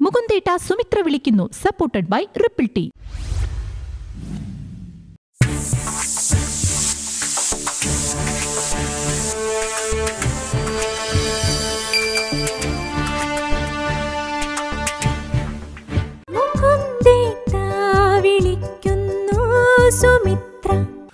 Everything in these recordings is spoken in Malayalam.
മുകുന്ദേട്ട സുമിത്ര വിളിക്കുന്നു സപ്പോർട്ടഡ് ബൈ റിപ്പിൾ ടീ മുകുന്ദേട്ട വിളിക്കുന്നു സുമിത്ര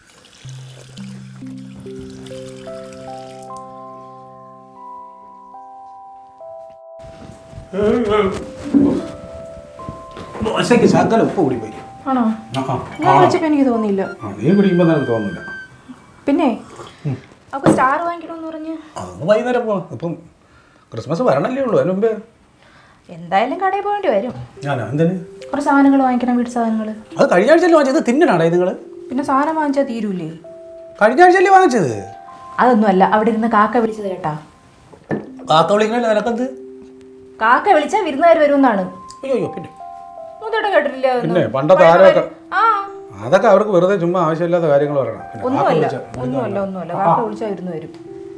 ദോശയ്ക്ക് ശകലം ഉപ്പ് കൂടി പോയി ആണോ ആ, ആ, ഞാൻ വിളിച്ചപ്പോ എനിക്ക് തോന്നിയില്ല ആ, നീ കുടിക്കുമ്പോൾ നിനക്ക് തോന്നുന്നില്ല പിന്നെ അപ്പൊ സ്റ്റാർ വാങ്ങിക്കണമെന്ന് പറഞ്ഞ് അത് വൈകുന്നേരം പോകാം ഇപ്പം ക്രിസ്മസ് വരണല്ലേ ഉള്ളൂ അതിന് മുമ്പേ എന്തായാലും കടയിൽ പോകേണ്ടി വരും ഞാനാ എന്തിന് കുറച്ച് സാധനങ്ങൾ വാങ്ങിക്കണം വീട്ടു സാധനങ്ങൾ അത് കഴിഞ്ഞ ആഴ്ചയല്ലേ വാങ്ങിച്ചത് തിന്നണാടേ നിങ്ങൾ പിന്നെ സാധനം വാങ്ങിച്ചാൽ തീരൂലേ കഴിഞ്ഞ ആഴ്ചയല്ലേ വാങ്ങിച്ചത് അതൊന്നുമല്ല അവിടെ ഇരുന്ന് കാക്ക വിളിച്ചത് കേട്ടാ കാക്ക വിളിക്കണല്ലേ നിനക്കെന്ത് കാക്ക വിളിച്ചാൽ വിരുന്നുകാർ വരുമെന്നാണ് അയ്യോ അയ്യോ പിന്നെ മുത്തോട്ടം കേട്ടിട്ടില്ല അതൊന്നും? പിന്നെ പണ്ടത്തെ ആരൊക്കെ ആ അതൊക്കെ അവർക്ക് വെറുതെ ചുമ്മാ ആവശ്യമില്ലാത്ത കാര്യങ്ങൾ പറയണം പിന്നെ കാക്ക ഒന്നുമല്ല വിളിച്ച- ഒന്നുമല്ല ഒന്നുമല്ല കാക്ക വിളിച്ചാൽ വിരുന്ന് വരും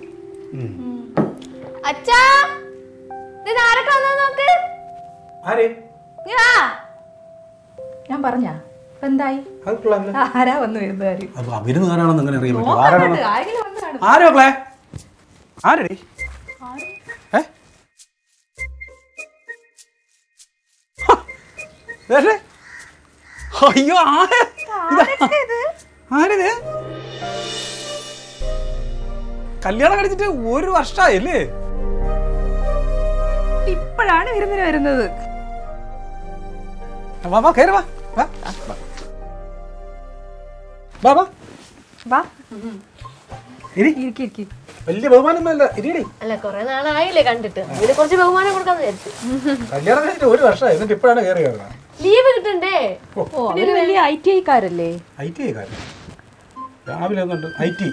അച്ഛാ ഇത് ആരൊക്കെ വന്നു നോക്ക് ആര് ഇങ്ങ് വാ. ഞാൻ പറഞ്ഞാ ഇപ്പൊ എന്തായി അത് പിള്ളേരല്ലേ? ആരാ വന്നു വിരുന്നുകാർ അപ്പൊ വിരുന്നുകാരാണെന്ന് എങ്ങനെ അറിയാൻ പറ്റും ആരാണ് ആരെങ്കിലും വന്ന് കാണും ആരോ മക്കളെ ആരടി ഏ ഹ, ഇതല്ലേ? അയ്യോ ആര് ആരിത് കല്യാണം കഴിച്ചിട്ട് ഒരു വർഷമായില്ലേ ഇപ്പോഴാണ് വിരുന്നിന് വരുന്നത് വാ വാ കയറി വാ വാ വാ വാ വാ ഇരി ഇരിക്കി ഇരിക്കി വലിയ ബഹുമാനമൊന്നുമല്ല ഇരിയടി അല്ല കൊറേ നാളായില്ലേ കണ്ടിട്ട് ഇതിന് കുറച്ച് ബഹുമാനം കൊടുക്കാന്ന് വിചാരിച്ചു കല്യാണം കഴിച്ചിട്ട് ഒരു വർഷമായി എന്നിട്ട് ഇപ്പോഴാണ് കയറി കയറുന്നത് ലീവ് കിട്ടണ്ടേ ഓ അവര് വലിയ ഐ ടി ഐക്കാരല്ലേ ഐ ടി കാര്യം രാവിലെ ഒന്നുണ്ട് ഐ ടി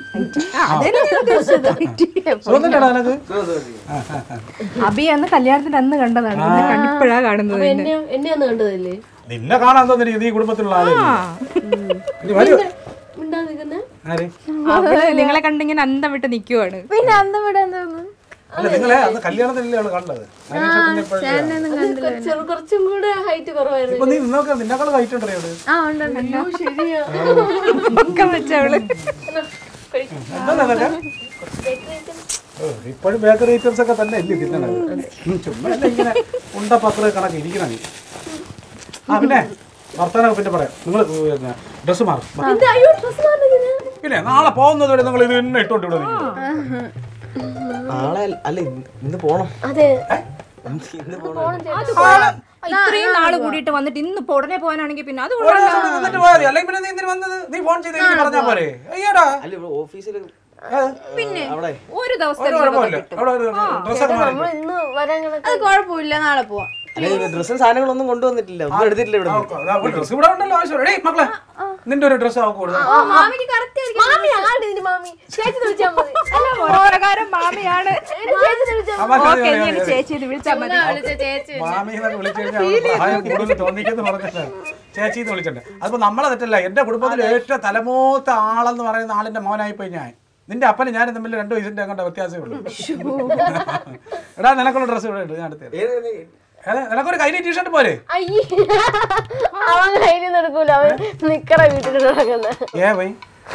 സുഖത്തിൻ്റെടാ നിനക്ക് അബി അന്ന് കല്യാണത്തിന്റെ അന്ന് കണ്ടതാണ് പിന്നെ കണ്ടിപ്പോഴാ കാണുന്നത് അപ്പൊ എന്നെ എന്നെ ഒന്ന് കണ്ടതല്ലേ നിന്നെ കാണാൻ തോന്നില്ല നീ കുടുംബത്തിലുള്ള ആളല്ലേ ഇനി വരൂ മിണ്ടാ നിൽക്കുന്നേ ആര് അവള് നിങ്ങളെ കണ്ടിങ്ങനെ അന്തം വിട്ട് നിക്കുവാണ് പിന്നെ അന്തം വിടാൻ തോന്നുന്നു അല്ല നിങ്ങളെ അന്ന് കല്യാണത്തിലല്ലേ അവള് കണ്ടത് അതിനുശേഷം പിന്നെ ഇപ്പോഴല്ലേ? ചെറു കുറച്ചും കൂടെ ഹൈറ്റ് കുറവായിരുന്നു ഇപ്പൊ നീ നിന്നൊക്കെ നിന്നെക്കാളും ഹൈറ്റ് ഉണ്ടോ ഇവിടെ ആ ഉണ്ട് ഉണ്ട്. അയ്യോ, ശരിയാ ഒക്കെ വെച്ചവള് എന്താ നിനക്ക് ഓ, ഇപ്പോഴും ബേക്കറി ഐറ്റംസ് ഒക്കെ തന്നെ അല്ലേ തിന്നണത് ഉം, ചുമ്മാ അല്ല ഇങ്ങനെ ഉണ്ട പത്ര കണക്ക് ഇരിക്കണം നീ ആ പിന്നെ വർത്തമാനം പിന്നെ പറയാം നിങ്ങൾ ഡ്രസ്സ് മാറും എന്താ അയ്യോ ഡ്രസ് മാറുന്നില്ല പിന്നെ നാളെ പോകുന്നത് വരെ നിങ്ങൾ ഇത് തന്നെ ഇട്ടോണ്ട് ഇവിടെ നിൽക്കും നാളെ അല്ല- അല്ല ഇന്ന് ഇന്ന് പോണം അതെ ഇന്ന് ഇന്ന് പോണം ഇത്രയും നാള് കൂടിയിട്ട് വന്നിട്ട് ഇന്ന് ഇപ്പൊ ഉടനെ പോകാനാണെങ്കിൽ പിന്നെ അത് ഒരു ദിവസം ഇവിടെ നിന്നിട്ട് പോയാൽ മതി അല്ലെങ്കിൽ പിന്നെ നീ എന്തിനു വന്നത് നീ ഫോൺ ചെയ്ത് എനിക്ക് പറഞ്ഞാൽ പോരെ അയ്യോടാ അല്ല ഇവിടെ ഓഫീസിൽ പിന്നെ അവിടെ ഒരു ദിവസത്തെ ഒരു കുഴപ്പമില്ല അവിടെ ഒരു ഡ്രസ്സൊക്കെ മാറി നമ്മൾ ഇന്ന് വരാൻ കണക്ക് കുഴപ്പമില്ല നാളെ പോവാം അല്ല ഡ്രസ്സും സാധനങ്ങളൊന്നും കൊണ്ടുവന്നിട്ടില്ല ഒന്നും എടുത്തിട്ടില്ല ഇവിടെ ഡ്രസ് ഇവിടെ ഉണ്ടല്ലോ ആവശ്യം എടീ മക്കളെ നിന്റെ ഒരു ഡ്രസ് അവർക്ക് കൊടുക്കാം മാമിക്ക് കറക്റ്റ് മാമി ആണ്ട് ഇതിന് മാമി ചേച്ചി വിളിച്ചാൽ മതി അല്ല പ്രകാരം മാമിയാണ് ചേച്ചി വിളിച്ചാൽ ഓക്കെ നീ എന്നെ ചേച്ചി എന്ന് വിളിച്ചാൽ മതി മാമി എന്നൊക്കെ വിളിച്ചു കഴിഞ്ഞാൽ അവൾക്ക് പ്രായം കൂടുതൽ തോന്നിക്കെന്ന് പറഞ്ഞിട്ട് ചേച്ചി എന്ന് വിളിച്ചിട്ടുണ്ട് അതിപ്പോ നമ്മളെ തെറ്റല്ല എന്റെ കുടുംബത്തിൽ ഏറ്റവും തലമൂത്ത ആളെന്ന് പറയുന്ന ആളിന്റെ മോനായി പോയി ഞാൻ നിന്റെ അപ്പനും ഞാനും തമ്മിൽ രണ്ട് വയസ്സിന്റെ അങ്ങോട്ട് വ്യത്യാസമേ ഉള്ളൂ എടാ നിനക്കുള്ള ഡ്രസ്സ് ഇവിടെ ഉണ്ട് ഞാൻ എടുത്തു ഏതാ നിനക്കൊരു കൈലി ടീഷർട്ട് പോരെ അയ്യേ അവൻ കയ്യിൽ നടക്കൂല അവൻ നിക്കറ വീട്ടിൽ നടക്കുന്നത് ഏ വൈ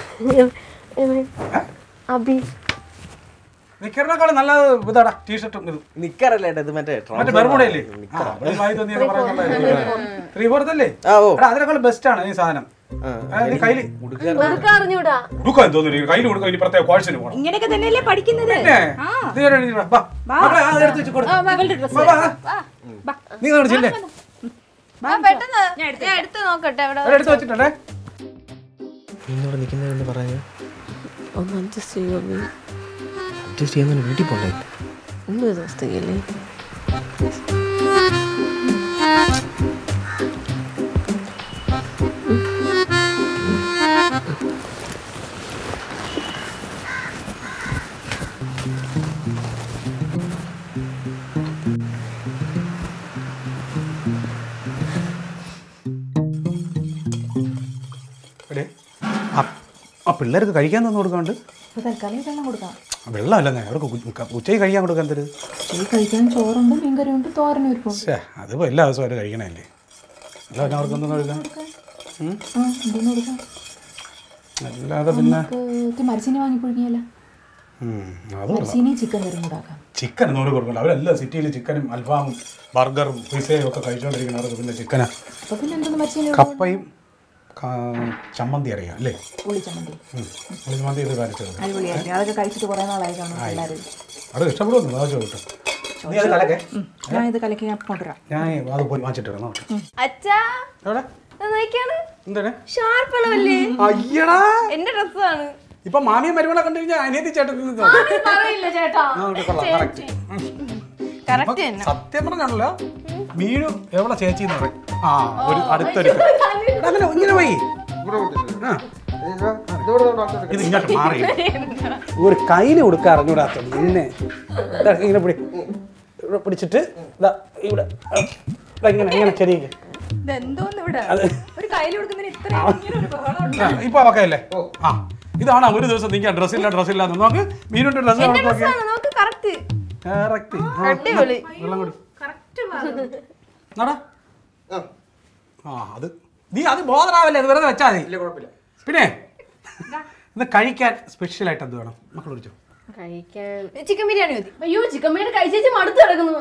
അബി നിക്കറിനേക്കാളും നല്ലത് ഇതാടാ ടീഷർട്ടും ഇത് നിക്കറല്ലേ ഏട്ടാ, ഇത് മറ്റേ മറ്റേ ബെർമുടയല്ലേ ത്രീ ഫോർത്ത് അല്ലേ ആ ഓ എടാ അതിനേക്കാളും ബെസ്റ്റ് ആണ് ഈ സാധനം ആ. ഏ, നീ കയ്യില് കൊടുക്ക അറിഞ്ഞൂടാ കൊടുക്കാൻ തോന്നുന്നു കയ്യിൽ കൊടുക്കാൻ ഇനി പ്രത്യേക കോഴ്സിന് പോകണം ഇങ്ങനെയൊക്കെ തന്നെയല്ലേ പഠിക്കുന്നത് പിന്നെ നീ ഒരു എഴുതി വാ. വാ. മക്കളെ, ആ, അത് എടുത്ത് വെച്ച് കൊടു. വാ, വാ, വാ. നീ കാണിച്ചില്ലേ പെട്ടെന്ന് ഞാൻ എടുത്ത് നോക്കട്ടെ അവിടെ അവിടെ എടുത്ത് വെച്ചിട്ടുണ്ടേ ഇന്നോട് നിൽക്കുന്നതെന്ന് പറഞ്ഞു ഒന്ന് അഡ്ജസ്റ്റ് ചെയ്യുമോ അബി അഡ്ജസ്റ്റ് ചെയ്യുന്ന വീട്ടിൽ പോണ്ടേ ഒന്നും ദിവസത്തേക്കല്ലേ എടേ, ആ- ആ പിള്ളേർക്ക് കഴിക്കാൻ തന്നു കൊടുക്കാണ്ട് തൽക്കാലം ഇതെല്ലാം കൊടുക്കാം വെള്ളമല്ലെന്നേ അവർക്ക് ഉ- ക- ഉച്ചയ്ക്ക് കഴിക്കാൻ കൊടുക്കാൻ തരും ഈ കഴിക്കാൻ ചോറുണ്ട് മീൻകറിയുണ്ട് തോരനും ഒരു പക്ഷേ അതിപ്പോൾ എല്ലാ ദിവസവും അവർ കഴിക്കണല്ലേ അല്ല പിന്നെ അവർക്കൊന്നും കഴിക്കാൻ ഉം? ആ എന്തെന്ന് കൊടുക്കാം അല്ലാതെ പിന്നെ നമുക്ക് മരിച്ചിനെ വാങ്ങി പുഴുങ്ങിയല്ല ഉം, അത് കൊള്ളാം മരിച്ചിനെ ചിക്കൻ കറിയും കൂടെ ആക്കാം ചിക്കൻ ഒന്നും കൂടി കൊടുക്കണ്ട അവരെല്ലാം സിറ്റിയിൽ ചിക്കനും അൽഫാമും ബർഗറും പിസയും ഒക്കെ കഴിച്ചുകൊണ്ടിരിക്കുന്നവർക്ക് പിന്നെ ചിക്കനാ അപ്പൊ പിന്നെ എന്തൊന്ന് മരിച്ചിനെ കപ്പയും കാ- ചമ്മന്തി അറിയാം അല്ലേ പുളി ചമ്മന്തി ഉം. ഒരു ചമ്മന്തി ഇത് കാണിച്ചത് അടിപൊളിയായിരിക്കും അതൊക്കെ കഴിച്ചിട്ട് കുറേ നാളായി കാണും പിള്ളേർ അത് ഇഷ്ടപ്പെടുന്നു അതാ ചോദിച്ചു നീ അത് കലക്കേ ഞാൻ ഇത് കലക്കി ഞാൻ കൊണ്ടുവരാം ഞാൻ അത് പോയി വാങ്ങിച്ചിട്ട് വരാം നോക്കട്ടെ അച്ഛാ എവിടെ ഇത് നോക്കിയാണ് എന്താണ് ഷാർപ്പ് അളവല്ലേ അയ്യടാ എന്റെ ഡ്രസ്സാണ് ഇപ്പൊ മാമിയും മരുമകളെ കണ്ടു കഴിഞ്ഞാൽ അനിയത്തി ചേട്ടൻ പറയില്ല ചേട്ടാ കറക്റ്റ് തന്നെ സത്യം പറഞ്ഞാണല്ലോ മീനു എവിടെ ചേച്ചി എന്ന് പറയും ആ ഒരു അടുത്തൊരു എടാ, അങ്ങനെ ഇങ്ങനെ പോയി ആ ഇത് ഇങ്ങോട്ട് മാറി ഒരു കയ്യിൽ കൊടുക്കാൻ അറിഞ്ഞൂടാത്ത നിന്നെ ഇതാ ഇങ്ങനെ പിടി ഇവിടെ പിടിച്ചിട്ട് ഇതാ ഇവിടെ ഇതാ ഇങ്ങനെ ഇങ്ങനെ ശരിക്ക് ഇതെന്തോന്ന് ഇവിടെ ഒരു കയ്യിൽ കൊടുക്കുന്നതിന് ഇത്ര ആ, ഇപ്പൊ ഓക്കെ അല്ലേ ആ ഇതാണ് ഒരു ദിവസം നിൽക്കാൻ ഡ്രസ്സില്ല ഡ്രസ്സില്ല എന്ന് നോക്ക് മീനുണ്ട് ഡ്രസ്സ് നോക്കി ഡ്രസ്സാണ് നമുക്ക് കറക്റ്റ് കറക്റ്റ് അടിപൊളി വെള്ളം കൂടി നടാ ആ അത് നീ അത് ബോധറാവല്ലേ അത് വെറുതെ വെച്ചാൽ മതി കുഴപ്പമില്ല പിന്നെ ഇത് കഴിക്കാൻ സ്പെഷ്യൽ ആയിട്ട് എന്ത് വേണം മക്കൾ വിളിച്ചോ കഴിക്കാൻ ചിക്കൻ ബിരിയാണി മതി അയ്യോ ചിക്കൻ ബിരിയാണി കഴിച്ചേച്ച് മടുത്ത് കിടക്കുന്നു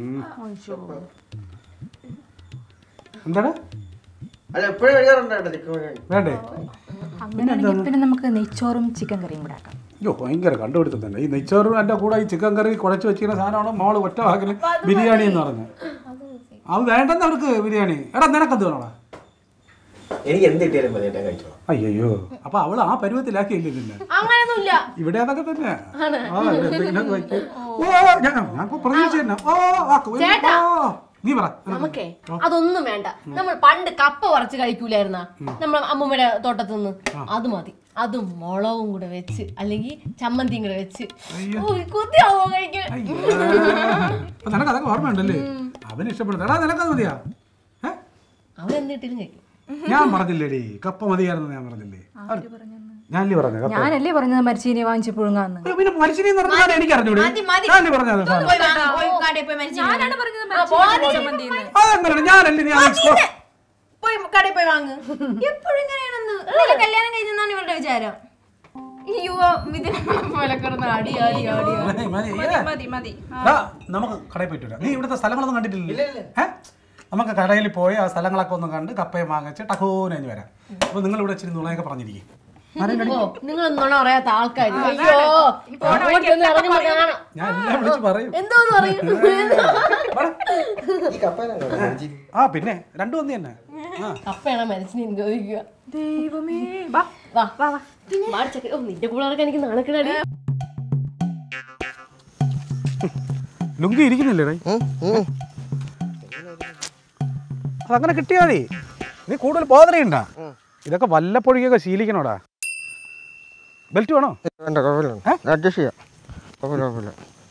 എന്താണ് അല്ല എപ്പോഴും കഴിക്കാറുണ്ട് ചിക്കൻ ബിരിയാണി വേണ്ടേ അങ്ങനെയാണെങ്കിൽ പിന്നെ നമുക്ക് നെയ്ച്ചോറും ചിക്കൻ കറിയും കൂടെ ആക്കാം അയ്യോ ഭയങ്കര കണ്ടുപിടുത്തം തന്നെ ഈ നെയ്ച്ചോറും എൻ്റെ കൂടെ ഈ ചിക്കൻ കറി കുഴച്ച് വെച്ചിരിക്കുന്ന സാധനമാണ് മോള് ഒറ്റ വാക്കിൽ ബിരിയാണി എന്ന് പറഞ്ഞത് അത് വേണ്ടെന്ന് അവർക്ക് ബിരിയാണി എടാ നിനക്കെന്ത് വേണോടാ എനിക്ക് എന്ത് കിട്ടിയാലും മതി ഞാൻ കഴിച്ചോളാം അയ്യോ അപ്പൊ അവള് ആ പരുവത്തിലാക്കിയില്ലേ നിന്നെ അങ്ങനെയൊന്നുമില്ല ഇവിടെ അതൊക്കെ തന്നെ ആ, ഇവിടെ എന്തെങ്കിലുമൊക്കെ വെക്കും. ഓ ഞാൻ ഞാൻ ഇപ്പൊ പ്രതീക്ഷ തന്നെ ഓ ആക്ക്. ഓ, നീ പറ നമുക്കേ അതൊന്നും വേണ്ട നമ്മൾ പണ്ട് കപ്പ പറിച്ച് കഴിക്കൂലായിരുന്ന നമ്മൾ അമ്മൂമ്മയുടെ തോട്ടത്തു നിന്ന് അത് മതി അതും മുളകും കൂടെ വെച്ച് അല്ലെങ്കിൽ ചമ്മന്തിയും കൂടെ വെച്ച് ഓ, കൊതിയാവോ കഴിക്കാൻ അയ്യോ. അപ്പൊ നിനക്ക് അതൊക്കെ ഓർമ്മയുണ്ടല്ലേ അവന് ഇഷ്ടപ്പെടുന്നത് എടാ നിനക്കത് മതിയാ ഏ? അവൻ എന്തിട്ടിലും കഴിക്കും ഞാൻ പറഞ്ഞില്ലേടി കപ്പ മതിയായിരുന്നു ഞാൻ പറഞ്ഞില്ലേ ഞാനല്ലേ പറഞ്ഞു കപ്പ ഞാനല്ലേ പറഞ്ഞത് മരിച്ചീനെ വാങ്ങിച്ച് പുഴുങ്ങാന്ന് അയ്യോ, പിന്നെ മനുഷ്യനെ എന്ന് പറഞ്ഞാൽ എനിക്ക് അറിഞ്ഞൂടെ ഞാനല്ലേ പറഞ്ഞത് സാധനം പോയി വാ, പോയി കടയിൽ പോയി മരിച്ചു അതെങ്ങനെ ഞാനല്ലേ നീ അത് സ്കോ- പോയി കടയിൽ പോയി വാങ്ങ് എപ്പോഴും ഇങ്ങനെയാണെന്ന് ഇന്നലെ കല്യാണം കഴിഞ്ഞെന്നാണ് ഇവരുടെ വിചാരം ഈ യുവ ഇതിനെ പോലെ കിടന്ന് അടി അടി അടി മതി, മതി, ഏ. മതി മതി എടാ, നമുക്ക് കടയിൽ പോയിട്ട് വരാം നീ ഇവിടുത്തെ സ്ഥലങ്ങളൊന്നും കണ്ടിട്ടില്ലേ ഏ? നമുക്ക് കടയിൽ പോയി ആ സ്ഥലങ്ങളൊക്കെ ഒന്ന് കണ്ട് കപ്പയും വാങ്ങിച്ച് ടഹൂനഞ്ഞ് വരാം അപ്പൊ നിങ്ങൾ ഇവിടെ ഇച്ചിരി നുണയൊക്കെ പറഞ്ഞിരിക്കും ഓ നിങ്ങൾ നുണ പറയാത്ത ആൾക്കാർ അയ്യോ ഓടിയൊന്ന് ഇറങ്ങി കാണാം ഞാൻ എല്ലാം വിളിച്ച് പറയും എന്തോന്ന് പറയും ഈ കപ്പേനെ ആ പിന്നെ രണ്ടു വന്നി തന്നെ ആ കപ്പയാണ് മരിച്ചിന് ചോദിക്കുക ദൈവമേ വാ വാ വാ വാ മാടിച്ചൊക്കെ ഓ നിന്റെ കൂടെ നടക്കാൻ എനിക്ക് നാണക്കിടാടി ലുങ്കി ഇരിക്കുന്നില്ലേ അതങ്ങനെ കിട്ടിയാ മതി നീ കൂടുതൽ ബോധനയുണ്ട ഇതൊക്കെ വല്ലപ്പൊഴിക്കൊക്കെ ശീലിക്കണോടാ ബെൽറ്റ് വേണോ വേണ്ട കുഴപ്പമില്ല അഡ്ജസ്റ്റ് ചെയ്യാം കുഴപ്പമില്ല കുഴപ്പമില്ല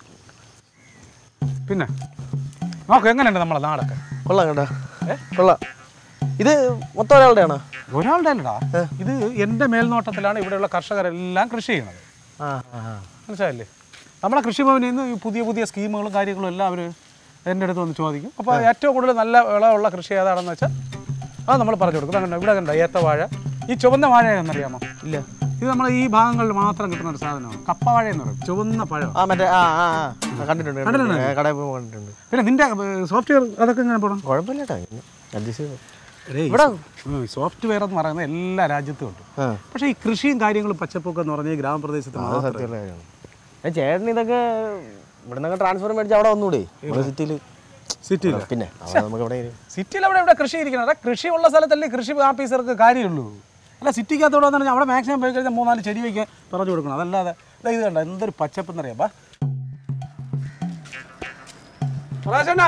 പിന്നെ നോക്ക് എങ്ങനെയുണ്ട് നമ്മളെ നാടൊക്കെ കൊള്ളാം കേട്ടാ കൊള്ളാം ഇത് മൊത്തം ഒരാളുടെ ആണോ ഒരാളുടെ അല്ലടാ ഇത് എൻ്റെ മേൽനോട്ടത്തിലാണ് ഇവിടെയുള്ള കർഷകരെല്ലാം കൃഷി ചെയ്യുന്നത് ആ ആ ആ. മനസ്സിലായില്ലേ നമ്മളെ കൃഷിഭവനിൽ നിന്ന് ഈ പുതിയ പുതിയ സ്കീമുകളും കാര്യങ്ങളും എല്ലാം അവർ എൻ്റെ അടുത്ത് വന്ന് ചോദിക്കും അപ്പോൾ ഏറ്റവും കൂടുതൽ നല്ല വിളവുള്ള കൃഷി ഏതാണെന്ന് വെച്ചാൽ അത് നമ്മൾ പറഞ്ഞു കൊടുക്കും അങ്ങനെ ഇവിടെ കണ്ട ഏത്തവാഴ ഈ ചുവന്ന വാഴ എന്നറിയാമോ ഇല്ല ഇത് നമ്മൾ ഈ ഭാഗങ്ങളിൽ മാത്രം കിട്ടുന്ന ഒരു സാധനമാണ് കപ്പവാഴ എന്ന് പറയും ചുവന്ന പഴം ആ മറ്റേ ആ ആ ആ. ആ, കണ്ടിട്ടുണ്ട് കണ്ടിട്ടുണ്ട്. ഏ, കടയിൽ പോയി കണ്ടിട്ടുണ്ട് പിന്നെ നിന്റെ സോഫ്റ്റ്വെയർ അതൊക്കെ ഇങ്ങനെ പോകണം കുഴപ്പമില്ല കേട്ടോ അഡ്ജസ്റ്റ് ചെയ്തു ഇവിടെ സോഫ്റ്റ്വെയർ എന്ന് പറയുന്നത് എല്ലാ രാജ്യത്തും ഉണ്ട് ആ പക്ഷേ ഈ കൃഷിയും കാര്യങ്ങളും പച്ചപ്പൊക്കെ എന്ന് പറഞ്ഞാൽ ഈ ഗ്രാമപ്രദേശത്ത് അത് മാത്രമേ സത്യമുള്ള കാര്യമാണ് ഏ, ചേട്ടൻ ഇതൊക്കെ ഇവിടെ നിന്നൊക്കെ ട്രാൻസ്ഫർ മേടിച്ച് അവിടെ വന്നൂടെ സിറ്റിയിൽ സിറ്റിയിൽ പിന്നെ അവിടെ നമുക്ക് ഇവിടെ ഇരി- സിറ്റിയിൽ അവിടെ ഇവിടെ കൃഷി ഇരിക്കണം അതാ കൃഷി ഉള്ള സ്ഥലത്തല്ലേ കൃഷി ഓഫീസർക്ക് കാര്യമുള്ളൂ അല്ല സിറ്റിക്കകത്തോടെ വന്നു അവിടെ മാക്സിമം പോയി കഴിഞ്ഞാൽ മൂന്നാല് ചെടി വയ്ക്കാൻ പറഞ്ഞു കൊടുക്കണം അതല്ലാതെ ദാ ഇത് കണ്ട എന്തൊരു പച്ചപ്പെന്നറിയാം ബാ പ്രകാശണ്ണാ.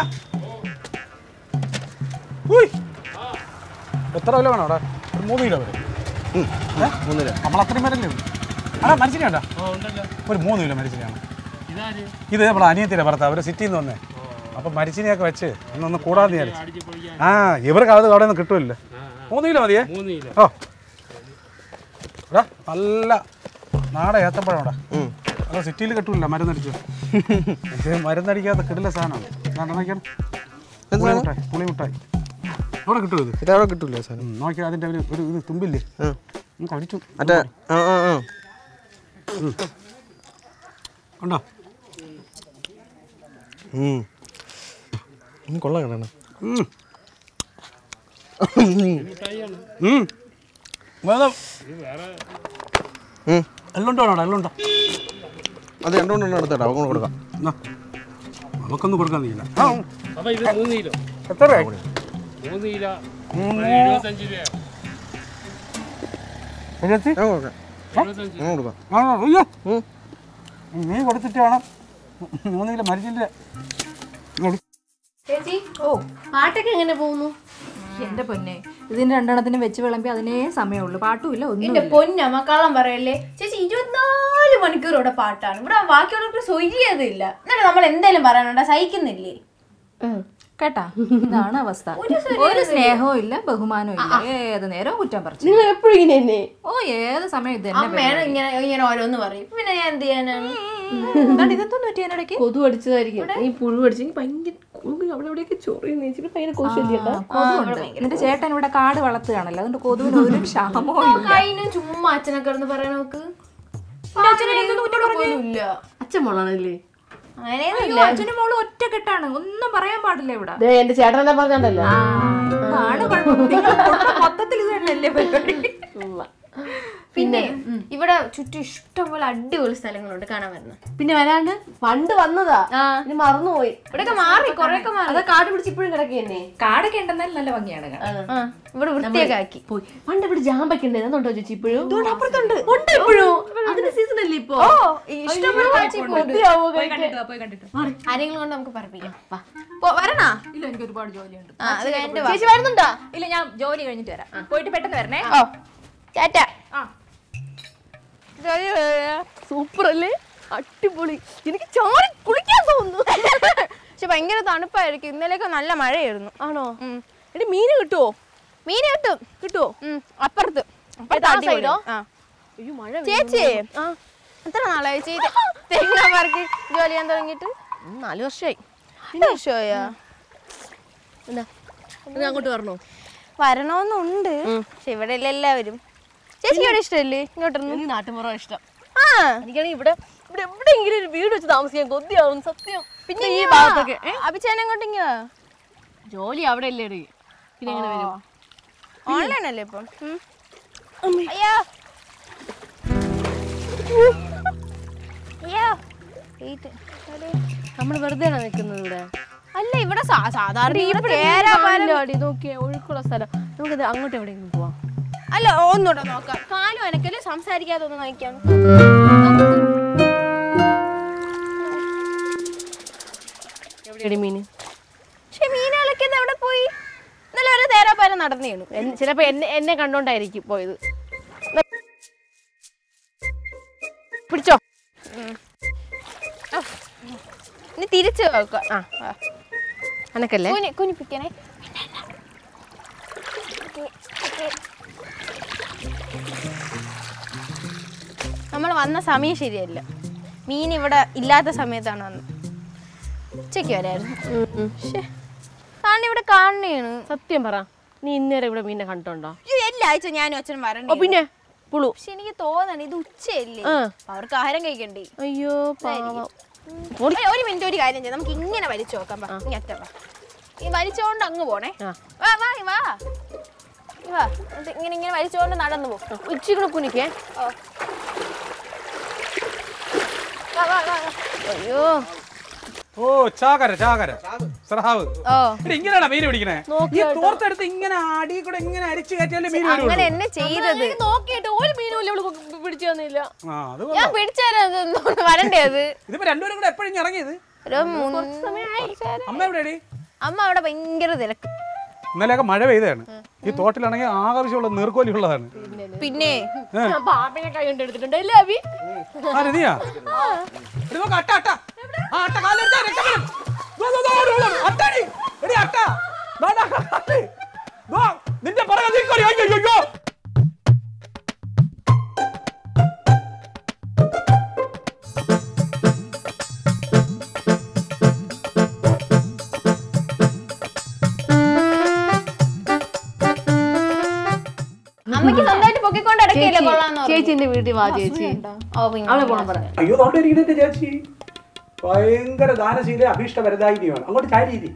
ഉയ്. എത്ര കിലോ വേണം അവിടെ ഒരു മൂന്ന് കിലോ വരെ മൂന്ന് കിലോ നമ്മൾ അത്രയും പേരല്ലേ ഉള്ളൂ അതാ മരിച്ചിനി വേണ്ട ഒരു മൂന്ന് കിലോ മരിച്ചിനിയാണ് ഇത് നമ്മുടെ അനിയത്തിൻ്റെ ഭർത്താവ് അവർ സിറ്റിയിൽ നിന്ന് വന്നേ അപ്പം മരിച്ചിനെയൊക്കെ വെച്ച് ഒന്നൊന്ന് കൂടാതെ വിചാരിച്ചു ആ ഇവർക്ക് അത് അവിടെ നിന്ന് കിട്ടുമല്ലോ മൂന്ന് കിലോ മതിയേ ഓ എടാ നല്ല നാടൻ ഏത്തപ്പഴം ഇവിടെ അപ്പോൾ സിറ്റിയിൽ കിട്ടൂല മരുന്നടിച്ചു ഇത് മരുന്നടിക്കാത്ത കിടില സാധനമാണ് ഇതാണ്ട് നോക്കിയാണ് പുളി മിഠായി പുളി മിഠായി അവിടെ കിട്ടുമോ ഇത് ഇത് അവിടെ കിട്ടൂല സാധനം ഉം, നോക്കിയാൽ അതിൻ്റെ ഒരു ഒരു ഇത് തുമ്പില്ലേ ആ. ഉം, കഴിച്ചു മറ്റേ ആ ആ ആ ഉണ്ടോ ഉം. ഉം, കൊള്ളാം കേട്ടോ ഉം. ഉം. വേണം. ഉം. എള്ളുണ്ടോ അവിടെ എള്ളുണ്ടോ അത് രണ്ടുകൊണ്ടെണ്ണം എടുത്തേട്ടാ അവർക്ക് കൊടുക്കാം എന്നാ. അവക്കൊന്നും കൊടുക്കാൻ നീല അപ്പൊ ഇത് മൂന്ന് കിലോ എത്ര മൂന്ന് കിലോ എഴുപത്തഞ്ച് രൂപ എഴുപത്തി ഞാൻ കൊടുക്കാം എഴുപത്തഞ്ച് ഞാൻ കൊടുക്കാം ആണോ അയ്യോ ഉം. നീ കൊടുത്തിട്ട് വേണം മൂന്ന് കിലോ മരിച്ചില്ല ചേച്ചി ഓ പാട്ടൊക്കെ എങ്ങനെ പോകുന്നു എന്റെ പൊന്നെ ഇതിന്റെ രണ്ടെണ്ണത്തിന് വെച്ച് വിളമ്പി അതിനേ സമയമുള്ളൂ പാട്ടുമില്ല എന്റെ ഒന്നുമില്ല പൊന്നമ്മ കള്ളം പറയല്ലേ ചേച്ചി ഇരുപത്തിനാല് മണിക്കൂർ ഇവിടെ പാട്ടാണ് ഇവിടെ ബാക്കിയുള്ളവർക്ക് സ്വയ്യതില്ല എന്നിട്ട് നമ്മൾ എന്തായാലും പറയാനുണ്ടോ സഹിക്കുന്നില്ലേ കേട്ടാ ഇതാണ് അവസ്ഥ ഒരു സ്നേഹവും ഇല്ല ബഹുമാനവും ഇല്ല ഏത് നേരവും കുറ്റം പറിച്ചു നിങ്ങൾ എപ്പോഴും ഇങ്ങനെ തന്നെ ഓ ഏത് സമയം ഇത് തന്നെ അമ്മയാണ് ഇങ്ങനെ ഇങ്ങനെ ഓരോന്ന് പറയും പിന്നെ ഞാൻ എന്ത് ചെയ്യാനാണ് ഇതെന്തോന്ന് പറ്റി അതിനിടയ്ക്ക് കൊതു അടിച്ചതായിരിക്കും ഈ പുഴു അടിച്ചെങ്കിൽ ഭയങ്കര കൊതു അവിടെ എവിടെയൊക്കെ ചൊറിയുന്ന ചേച്ചി ഭയങ്കര കൊശല്യട്ടോ കൊതുവുണ്ട് നിന്റെ ചേട്ടൻ ഇവിടെ കാട് വളർത്തുകയാണല്ലോ അതുകൊണ്ട് കൊതുവിന് ഒരു ക്ഷാമവും ഇല്ല അതിന് ചുമ്മാ അച്ഛനൊക്കെ ഇരുന്ന് പറയണ നോക്ക് ഇല്ല അച്ഛൻ മോളാണല്ലേ അങ്ങനെയൊന്നുമില്ല അയ്യോ, അച്ഛനും മോളും ഒറ്റക്കെട്ടാണ് ഒന്നും പറയാൻ പാടില്ല ഇവിടെ ദേ എന്റെ ചേട്ടൻ എന്താ പറഞ്ഞല്ലോ ആണ് കുഴപ്പം. നിങ്ങളെ കുടുംബം മൊത്തത്തിൽ ഇത് തന്നെയല്ലേ പരിപാടി പിന്നെ ഇവിടെ ചുറ്റും ഇഷ്ടംപോലെ അടിപൊളി സ്ഥലങ്ങളുണ്ട് കാണാൻ വരുന്നത് പിന്നെ വരാണ്ട് പണ്ട് വന്നതാ ആ. ഇനി മറന്നുപോയി ഇവിടെയൊക്കെ മാറി കൊറേയൊക്കെ മാറി അതാ കാട് പിടിച്ച് ഇപ്പോഴും കിടക്കുകയെന്നെ കാടൊക്കെ ഉണ്ടെന്നാലും നല്ല ഭംഗിയാണ് കാണാൻ. ആ ഇവിടെ വൃത്തിയൊക്കെ ആക്കി പോയി പണ്ട് ഇവിടെ ജാമ്പൊക്കെ ഉണ്ട് അതുണ്ടോ ചേച്ചി ഇപ്പോഴും അപ്പുറത്തുണ്ട് ഉണ്ട് ഇപ്പോഴും അതിന്റെ സീസൺ അല്ലേ ഇപ്പൊ ഇഷ്ടംപോലെ കാഴ്ച ഇപ്പൊ ഉണ്ട്. പോയി കണ്ടിട്ടോ പോയി കണ്ടിട്ടോ ആരെങ്കിലും കൊണ്ട് നമുക്ക് പറപ്പിക്കാം വാ. പോ, വരണോ ഇല്ല എനിക്ക് ഒരുപാട് ജോലിയുണ്ട് ആ അത് കഴിഞ്ഞിട്ട് വാ. ചേച്ചി വരുന്നുണ്ടോ ഇല്ല ഞാൻ ജോലി കഴിഞ്ഞിട്ട് വരാം പോയിട്ട് പെട്ടെന്ന് വരണേ ഓ ടാറ്റ ആ സൂപ്പർ അല്ലേ അടിപൊളി എനിക്ക് ചാടി കുളിക്കാൻ തോന്നുന്നു പക്ഷെ ഭയങ്കര തണുപ്പായിരിക്കും ഇന്നലെയൊക്കെ നല്ല മഴയായിരുന്നു ആണോ ഉം. എടി മീന് കിട്ടുവോ മീൻ കിട്ടും കിട്ടുവോ ഉം, അപ്പുറത്ത് അപ്പുറത്ത് ഏതാ അടിപൊളി. സൈഡോ? ആ. അയ്യോ മഴ ചേച്ചി ആ എത്ര നാളായി ചേച്ചി തേങ്ങ പറക്കി ജോലി ചെയ്യാൻ തുടങ്ങിയിട്ട് ഉം, നാല് വർഷമായി രണ്ട് വർഷമായോ എന്താ ഇത് അങ്ങോട്ട് വരണോ വരണമെന്നുണ്ട് പക്ഷെ ഇവിടെ അല്ലേ എല്ലാവരും ചേച്ചിക്ക് ഇവിടെ ഇഷ്ടമല്ലേ ഇങ്ങോട്ടൊന്നും എനിക്ക് നാട്ടുമുറ ഇഷ്ടം ആ എനിക്കാണെങ്കിൽ ഇവിടെ ഇവിടെ എവിടെയെങ്കിലും ഒരു വീട് വെച്ച് താമസിക്കാൻ കൊതിയാവും സത്യം പിന്നെ ഈ ഭാഗത്തൊക്കെ ഏ? അഭിചേന അങ്ങോട്ടിങ്ങ ജോലി അവിടെ അല്ലേ എടി പിന്നെ എങ്ങനെ വരും ഓൺലൈൻ അല്ലേ ഇപ്പം ഉം. അയ്യോ അയ്യോ വെയിറ്റ് നമ്മൾ വെറുതെ നിൽക്കുന്നത് ഇവിടെ അല്ല ഇവിടെ സാ- സാധാരണ ഇവിടെ ഇവിടെ കേരാ പാലം- അടി നോക്കിയേ ഒഴുക്കുള്ള സ്ഥലം നമുക്കത് അങ്ങോട്ട് എവിടെയെങ്കിലും പോവാം അല്ല ഒന്നുകൂടെ നോക്കാം കാലും അനക്കല് സംസാരിക്കാതെ ഒന്ന് നയിക്കാം എവിടെയടി മീന് പക്ഷെ മീനുകളൊക്കെ എവിടെ പോയി ഇന്നലെ ഒരു തേരാപ്പാരം നടന്നേണു എൻ- ചിലപ്പോ എന്നെ എന്നെ കണ്ടോണ്ടായിരിക്കും പോയത് പിടിച്ചോ ഇനി തിരിച്ചു നോക്കാം ആ അനക്കല്ലേ കുനി കുനിപ്പിക്കണേ നമ്മൾ വന്ന സമയം ശരിയല്ല മീൻ ഇവിടെ ഇല്ലാത്ത സമയത്താണ് വന്നത് ഉച്ചയ്ക്ക് വരായിരുന്നു ശ്ശേ. താണ്ടി ഇവിടെ കാണണേണ് സത്യം പറ നീ ഇന്നേരം ഇവിടെ മീനെ കണ്ടോണ്ടോ അയ്യോ, എല്ലാ ആഴ്ച ഞാനും അച്ഛനും ഓ വരണ്ടേ പിന്നെ പുളു പക്ഷെ എനിക്ക് തോന്നണം ഇത് ഉച്ചയല്ലേ ആ. അവർക്ക് ആഹാരം കഴിക്കണ്ടേ അയ്യോ പാവം ഏയ്, ഒരു മിനിറ്റ് ഒരു കാര്യം ചെയ്യാം നമുക്ക് ഇങ്ങനെ വലിച്ചു നോക്കാം വാ, ഇങ്ങ് അറ്റം വാ ഈ വലിച്ചോണ്ട് അങ്ങ് പോണേ ആ. വാ വാ ഈ വാ ഈ വാ എന്നിട്ട് ഇങ്ങനെ ഇങ്ങനെ വലിച്ചോണ്ട് നടന്നു പോ ഉച്ചക്കൂടെ കുനിക്കേ ഓ. വാ, വാ, വാ, വാ. അയ്യോ ഓ ചാകര ചാകര സ്രഹാവ് ഓ എടി, ഇങ്ങനെയാണോ മീൻ പിടിക്കണേ ഈ തോർത്തെടുത്ത് ഇങ്ങനെ അടി കൂടെ ഇങ്ങനെ അരിച്ചു കയറ്റിയാലേ മീൻ അങ്ങനെ വരുള്ളൂ എന്നെ ചെയ്തത് നോക്കിയിട്ട് ഒരു മീനും ഇല്ല ഇവിടെ പിടിച്ചു തന്നില്ല ആ അത് ഞാൻ കൊള്ളാം. പിടിച്ചാലും വരണ്ടേ അത് ഇതിപ്പോ രണ്ടുപേരും കൂടെ എപ്പോഴും ഇറങ്ങിയത് ഒരു മൂന്ന് അമ്മ എവിടെയാടി അമ്മ അവിടെ ഭയങ്കര തിരക്ക് ഇന്നലെയൊക്കെ മഴ പെയ്തതാണ് ഈ തോട്ടിലാണെങ്കിൽ ആവശ്യമുള്ള നീർക്കോലി ഉള്ളതാണ് പിന്നെ ഞാൻ പാപ്പിനെ കൈ കൊണ്ട് എടുത്തിട്ടുണ്ട് അല്ലേ അബി ആര് നീയാ എടി നോക്ക് അട്ട അട്ട ആ അട്ട കാലെടുത്താ രക്ഷപ്പെടും ദോ, ദോ, ദോ, ഓടി, ഓടി, ഓടി. അട്ടടി എടി അട്ട ദാ, ദാ, കാല്. ദോ, നിന്റെ പുറകെ നീർക്കോലി അയ്യോ അയ്യോ, അയ്യോ അമ്മയ്ക്ക് സ്വന്തമായിട്ട് പൊക്കിക്കൊണ്ട് ഇടയ്ക്കില്ല കൊള്ളാന്ന് പറഞ്ഞു. ചേച്ചിന്റെ വീട്ടിൽ വാ ചേച്ചി ഓ, പിന്നെ അവളെ പോണം പറ അയ്യോ അതുകൊണ്ട് ഇരിക്കുന്നുണ്ട് ചേച്ചി ഭയങ്കര ദാനശീല അഭീഷ്ട വരദായിനിയാണ് അങ്ങോട്ട് ചാരി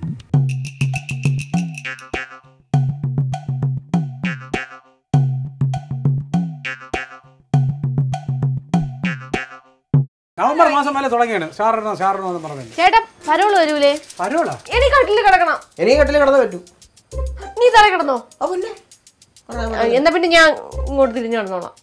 നവംബർ മാസം വരെ തുടങ്ങിയാണ് ഷാറിടണം ഷാറിടണം എന്ന് പറഞ്ഞില്ല ചേട്ടാ പരോള് വരൂലേ പരോളാ എനിക്ക് കട്ടില് കിടക്കണം എനിക്ക് കട്ടിൽ കിടന്നേ പറ്റൂ നീ തറ കിടന്നോ ആ പിന്നെ ആ, എന്നാ പിന്നെ ഞാൻ ഇങ്ങോട്ട് തിരിഞ്ഞു കിടന്നോളാം